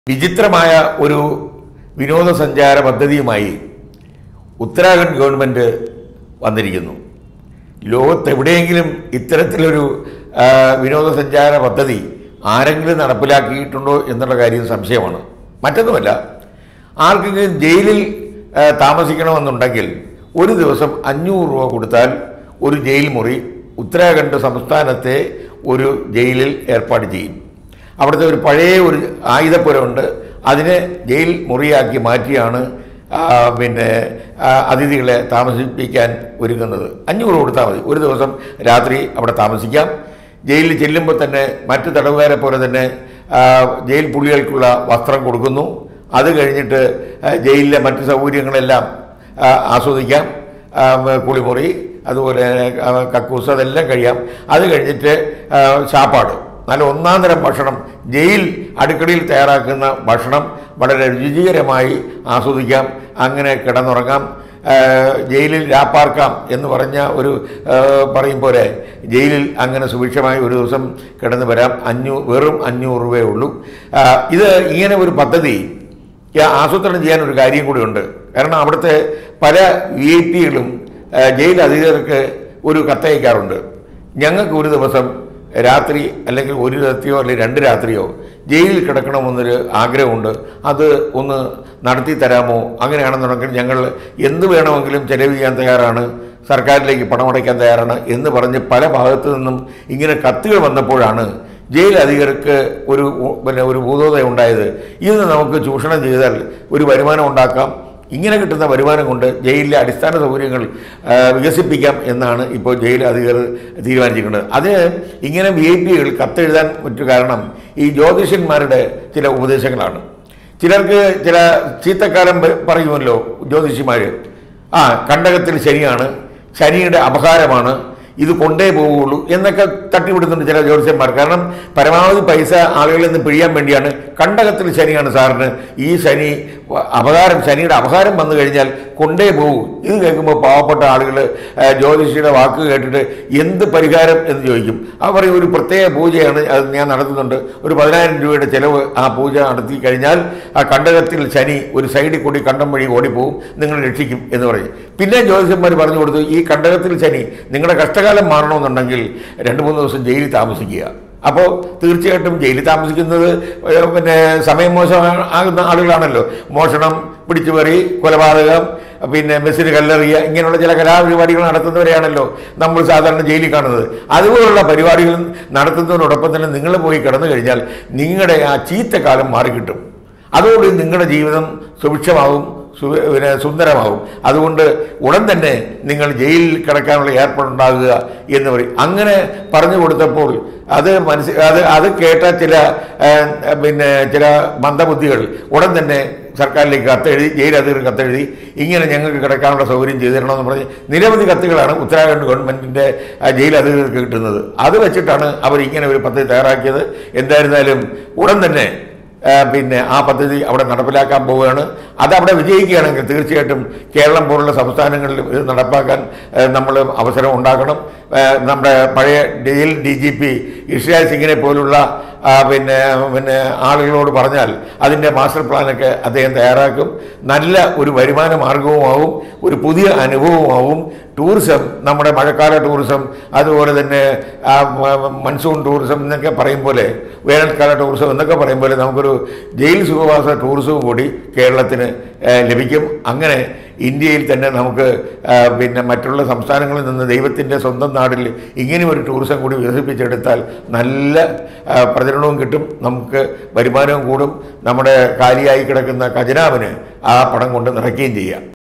വിചിത്രമായ ഒരു വിനോദസഞ്ചാര പദ്ധതിയുമായി ഉത്തരാഖണ്ഡ് ഗവൺമെൻറ് വന്നിരിക്കുന്നു ലോകത്തെവിടെയെങ്കിലും ഇത്തരത്തിലൊരു ആ, വിനോദസഞ്ചാര പദ്ധതി ആരെങ്കിലും നടപ്പിലാക്കിയിട്ടുണ്ടോ എന്നുള്ള കാര്യം സംശയമാണ് മറ്റൊന്നുമല്ല ആർക്കെങ്കിലും ജയിലിൽ ആ, താമസിക്കണമെന്നുണ്ടെങ്കിൽ ഒരു ദിവസം അഞ്ഞൂറ് രൂപ കൊടുത്താൽ ഒരു ജയിൽ മുറി ഉത്തരാഖണ്ഡ് സംസ്ഥാനത്തെ ഒരു ജയിലിൽ ഏർപ്പാട് ചെയ്യും അവിടുത്തെ ഒരു പഴയ ഒരു ആയുധപ്പുരമുണ്ട് അതിനെ ജയിൽ മുറിയാക്കി മാറ്റിയാണ് ആ, പിന്നെ ആ, അതിഥികളെ താമസിപ്പിക്കാൻ ഒരുങ്ങുന്നത് അഞ്ഞൂറ് കൊടുത്താൽ മതി ഒരു ദിവസം രാത്രി അവിടെ താമസിക്കാം ജയിലിൽ ചെല്ലുമ്പോൾ തന്നെ മറ്റു തടവുകാരെ പോലെ തന്നെ ആ, ജയിൽ പുള്ളികൾക്കുള്ള വസ്ത്രം കൊടുക്കുന്നു അത് കഴിഞ്ഞിട്ട് ആ, ജയിലിലെ മറ്റു സൗകര്യങ്ങളെല്ലാം ആ, ആസ്വദിക്കാം ആ, കുളിമുറി അതുപോലെ ആ, കക്കൂസ് അതെല്ലാം കഴിയാം അത് കഴിഞ്ഞിട്ട് ആ, ശാപ്പാട് നല്ല ഒന്നാം തരം ഭക്ഷണം ജയിൽ അടുക്കളയിൽ തയ്യാറാക്കുന്ന ഭക്ഷണം വളരെ രുചികരമായി ആസ്വദിക്കാം അങ്ങനെ കിടന്നുറങ്ങാം ആ, ജയിലിൽ രാപ്പാർക്കാം എന്ന് പറഞ്ഞ ഒരു ആ, പറയും പോലെ ജയിലിൽ അങ്ങനെ സുഭിക്ഷമായി ഒരു ദിവസം കിടന്നു വരാം അഞ്ഞൂ വെറും അഞ്ഞൂറ് രൂപയേ ഉള്ളൂ ആ, ഇത് ഇങ്ങനെ ഒരു പദ്ധതി ഈ ആസൂത്രണം ചെയ്യാൻ ഒരു കാര്യം കൂടിയുണ്ട് കാരണം അവിടുത്തെ പല വി ഐ പികളും ജയിൽ അധികൃതർക്ക് ഒരു കത്തയക്കാറുണ്ട് ഞങ്ങൾക്ക് ഒരു ദിവസം രാത്രി അല്ലെങ്കിൽ ഒരു രാത്രിയോ അല്ലെങ്കിൽ രണ്ട് രാത്രിയോ ജയിലിൽ കിടക്കണമെന്നൊരു ആഗ്രഹമുണ്ട് അത് ഒന്ന് നടത്തി തരാമോ അങ്ങനെയാണെന്നുണ്ടെങ്കിൽ ഞങ്ങൾ എന്ത് വേണമെങ്കിലും ചെലവ് ചെയ്യാൻ തയ്യാറാണ് സർക്കാരിലേക്ക് പണമടയ്ക്കാൻ തയ്യാറാണ് എന്ന് പറഞ്ഞ് പല ഭാഗത്തു നിന്നും ഇങ്ങനെ കത്തുകൾ വന്നപ്പോഴാണ് ജയിൽ അധികർക്ക് ഒരു ഉ- പിന്നെ ഒരു ഭൂതോദയം ഉണ്ടായത് ഇത് നമുക്ക് ചൂഷണം ചെയ്താൽ ഒരു വരുമാനം ഉണ്ടാക്കാം ഇങ്ങനെ കിട്ടുന്ന വരുമാനം കൊണ്ട് ജയിലിലെ അടിസ്ഥാന സൗകര്യങ്ങൾ ആ, വികസിപ്പിക്കാം എന്നാണ് ഇപ്പോൾ ജയിൽ അധികൃതർ തീരുമാനിച്ചിരിക്കുന്നത് അതിന് ഇങ്ങനെ വി ഐ പികൾ കത്തെഴുതാൻ മറ്റു കാരണം ഈ ജ്യോതിഷന്മാരുടെ ചില ഉപദേശങ്ങളാണ് ചിലർക്ക് ചില ചീത്തക്കാലം പ- പറയുമല്ലോ ജ്യോതിഷിമാർ ആ കണ്ടകത്തിൽ ശനിയാണ് ശനിയുടെ അപഹാരമാണ് ഇത് കൊണ്ടേ പോവുകയുള്ളൂ എന്നൊക്കെ തട്ടിവിടുന്നുണ്ട് ചില ജ്യോതിഷന്മാർ കാരണം പരമാവധി പൈസ ആളുകളിൽ നിന്ന് പിഴിയാൻ വേണ്ടിയാണ് കണ്ടകത്തിൽ ശനിയാണ് സാറിന് ഈ ശനി വ- അപകാരം ശനിയുടെ അപകാരം വന്നു കഴിഞ്ഞാൽ കൊണ്ടേ പോകൂ ഇത് കേൾക്കുമ്പോൾ പാവപ്പെട്ട ആളുകൾ ജ്യോതിഷിയുടെ വാക്ക് കേട്ടിട്ട് എന്ത് പരിഹാരം എന്ന് ചോദിക്കും അവർ പറയും ഒരു പ്രത്യേക പൂജയാണ് അത് ഞാൻ നടത്തുന്നുണ്ട് ഒരു പതിനായിരം രൂപയുടെ ചിലവ് ആ പൂജ നടത്തി കഴിഞ്ഞാൽ ആ കണ്ടകത്തിൽ ശനി ഒരു സൈഡിൽ കൂടി കണ്ടം വഴി ഓടിപ്പോവും നിങ്ങൾ രക്ഷിക്കും എന്ന് പറയും പിന്നെ ജ്യോതിഷന്മാർ പറഞ്ഞു കൊടുത്തു ഈ കണ്ടകത്തിൽ ശനി നിങ്ങളുടെ കഷ്ടകാലം മാറണമെന്നുണ്ടെങ്കിൽ രണ്ട് മൂന്ന് ദിവസം ജയിലിൽ താമസിക്കുക അപ്പോൾ തീർച്ചയായിട്ടും ജയിലിൽ താമസിക്കുന്നത് ഏഹ്, പിന്നെ സമയം മോശം ആകുന്ന ആളുകളാണല്ലോ മോഷണം പിടിച്ചുപറി കൊലപാതകം പിന്നെ മെസ്സിന് കല്ലെറിയുക ഇങ്ങനെയുള്ള ചില കലാപരിപാടികൾ നടത്തുന്നവരെയാണല്ലോ നമ്മൾ സാധാരണ ജയിലിൽ കാണുന്നത് അതുപോലുള്ള പരിപാടികൾ നടത്തുന്നതിനോടൊപ്പം തന്നെ നിങ്ങൾ പോയി കിടന്നു കഴിഞ്ഞാൽ നിങ്ങളുടെ ആ ചീത്തക്കാലം മാറിക്കിട്ടും അതോടെ നിങ്ങളുടെ ജീവിതം സുഭിക്ഷമാവും സു- പിന്നെ സുന്ദരമാവും അതുകൊണ്ട് ഉടൻ തന്നെ നിങ്ങൾ ജയിലിൽ കിടക്കാനുള്ള ഏർപ്പാടുണ്ടാകുക എന്ന് പറയും അങ്ങനെ പറഞ്ഞു കൊടുത്തപ്പോൾ അത് മനസ്സി അത് അത് കേട്ട ചില ആ, പിന്നെ ചില മന്ദബുദ്ധികൾ ഉടൻ തന്നെ സർക്കാരിലേക്ക് കത്തെഴുതി ജയിൽ അധികൃതർ കത്തെഴുതി ഇങ്ങനെ ഞങ്ങൾക്ക് കിടക്കാനുള്ള സൗകര്യം ചെയ്തു തരണമെന്ന് പറഞ്ഞ് നിരവധി കത്തുകളാണ് ഉത്തരാഖണ്ഡ് ഗവൺമെൻറ്റിൻ്റെ ജയിൽ അധികൃതർക്ക് കിട്ടുന്നത് അത് വെച്ചിട്ടാണ് അവർ ഇങ്ങനെ ഒരു പദ്ധതി തയ്യാറാക്കിയത് എന്തായിരുന്നാലും ഉടൻ തന്നെ ആ, പിന്നെ ആ പദ്ധതി അവിടെ നടപ്പിലാക്കാൻ പോവുകയാണ് അത് അവിടെ വിജയിക്കുകയാണെങ്കിൽ തീർച്ചയായിട്ടും കേരളം പോലുള്ള സംസ്ഥാനങ്ങളിൽ ഇത് നടപ്പാക്കാൻ നമ്മൾ അവസരം ഉണ്ടാക്കണം ആ, നമ്മുടെ പഴയ jail D G P Ishraj സിംഗിനെ പോലുള്ള ആ, പിന്നെ പിന്നെ ആളുകളോട് പറഞ്ഞാൽ അതിൻ്റെ മാസ്റ്റർ പ്ലാനൊക്കെ അദ്ദേഹം തയ്യാറാക്കും നല്ല ഒരു വരുമാന മാർഗവുമാവും ഒരു പുതിയ അനുഭവമാവും ടൂറിസം നമ്മുടെ മഴക്കാല ടൂറിസം അതുപോലെ തന്നെ ആ, മ- മൺസൂൺ ടൂറിസം എന്നൊക്കെ പറയും പോലെ വേനൽക്കാല ടൂറിസം എന്നൊക്കെ പറയും പോലെ നമുക്കൊരു ജയിൽ സുഖവാസ ടൂറിസവും കൂടി കേരളത്തിന് ഏ, ലഭിക്കും അങ്ങനെ ഇന്ത്യയിൽ തന്നെ നമുക്ക് ആ, പിന്നെ മറ്റുള്ള സംസ്ഥാനങ്ങളിൽ നിന്ന് ദൈവത്തിൻ്റെ സ്വന്തം നാടിൽ ഇങ്ങനെ ഒരു ടൂറിസം കൂടി വികസിപ്പിച്ചെടുത്താൽ നല്ല ആ, പ്രചരണവും കിട്ടും നമുക്ക് വരുമാനവും കൂടും നമ്മുടെ കാലിയായി കിടക്കുന്ന ഖജനാവിന് ആ പണം കൊണ്ട് നിറയ്ക്കുകയും ചെയ്യാം